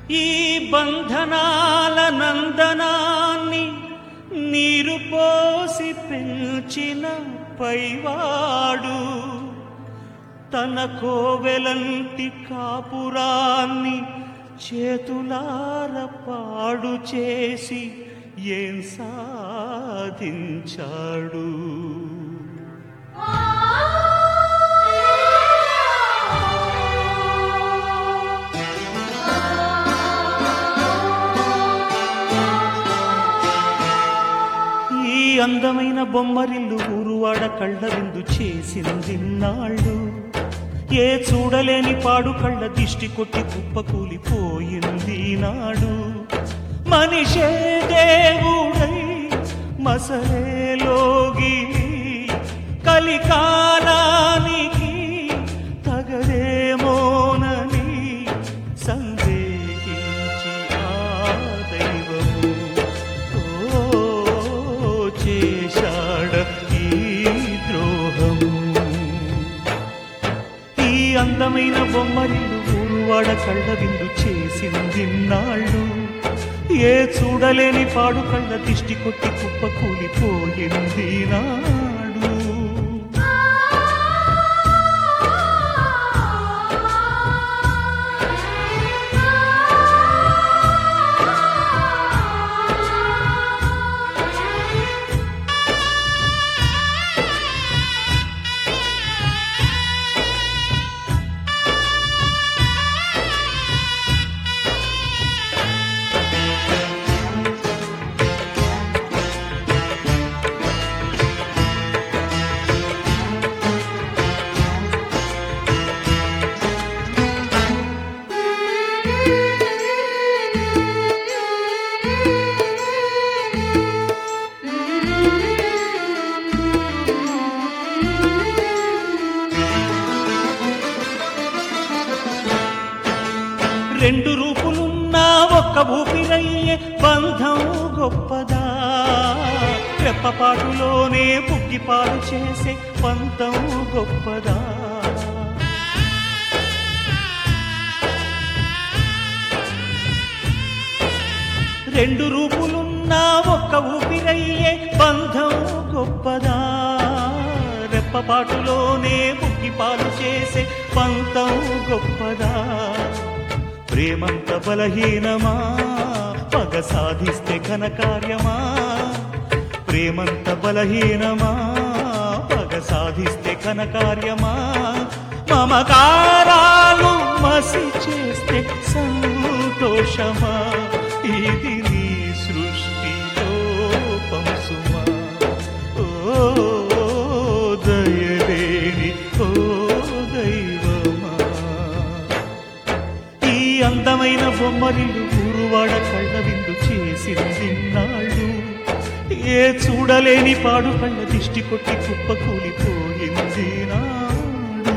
ఈ బంధనాల నందనాన్ని నీరు పోసి పెంచిన పైవాడు తన కోవెలంటి కాపురాన్ని చేతులార పాడు చేసి ఏం సాధించాడు ఈ అందమైన బొమ్మరిల్లు ఊరువాడ కళ్ళ విందు చేసింది నాళ్ళు ఏ చూడలేని పాడు కళ్ళ దిష్టి కొట్టి కుప్ప కూలిపోయింది నాడు మనిషే దేవుడై మసలేలోగి కలికాలానికి తగదేమోనని సందేహించి ఆ దైవము ఓ చేశాడ ఈ ద్రోహము ఈ అందమైన బొమ్మరిల్లు ఊరువాడ కళ్ళ విందు చేసింది నాళ్ళు ఏ చూడలేని పాడు కళ్ళ దిష్టి కొట్టి కుప్ప కూలిపోయింది నాడు రెండు రూపులున్నా ఒక్క ఊపిరయ్యే బంధం గొప్పదా రెప్పపాటులోనే పుగ్గిపాలు చేసే పంతం గొప్పదా రెండు రూపులున్నా ఒక్క ఊపిరయ్యే బంధం గొప్పదా రెప్పపాటులోనే పుగ్గిపాలు చేసే పంతం గొప్పదా ప్రేమంత బలహీనమా పగ సాధిస్తే ఘనకార్యమా ప్రేమంత బలహీనమా పగ సాధిస్తే ఘనకార్యమా మమకారాలు మసి చేస్తే సంతోషమా ఇది నీ సృష్టిలో పంసుమా ఓ దయలేని ఓ దైవమా ఈ అందమైన బొమ్మరిల్లు ఊరువాడ కళ్ళ విందు చేసింది నాళ్ళు ఏ చూడలేని పాడు కళ్ళ దిష్టి కొట్టి కుప్ప కూలిపోయింది నాడు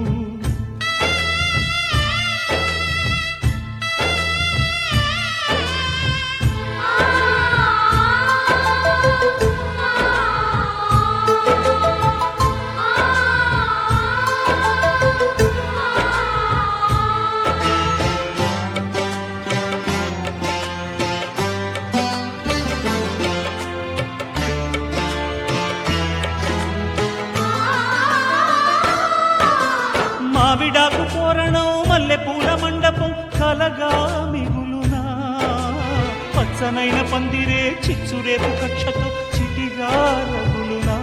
మావిడాకు తోరణం మల్లె పూల మండపం కలగా మిగులునా పచ్చనైన పందిరే చిచ్చురేపు కక్షతో చిటిగా రగులునా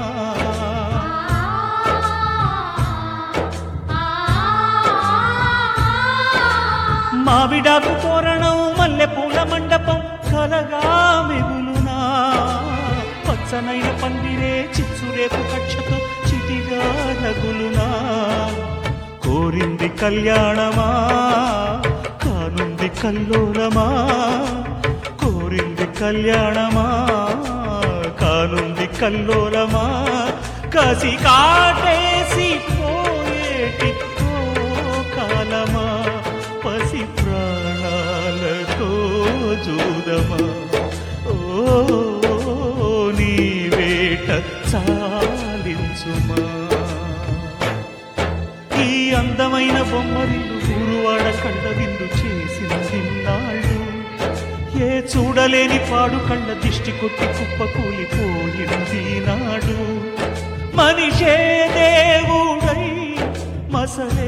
మావిడాకు తోరణం మల్లె పూల మండపం కలగా మిగులునా పచ్చనైన పందిరే చిచ్చురేపు కక్షతో చిటిగా రగులునా కోరింది కళ్యాణమా కానుంది కల్లోలమా కోరింది కళ్యాణమా కానుంది కల్లోలమా కసి కాటేసి పోయేటి ఓ కాలమా పసి ప్రాణాలతో జూదమా ఓ నీ వేట చాలించుమా ఈ అందమైన బొమ్మరిల్లు ఊరువాడ కళ్ళ విందు చేసిన నాళ్ళు చూడలేని పాడు కళ్ళ దిష్టి కొట్టి కుప్ప కూలిపోయింది నాడు మనిషే దేవుడై మసలే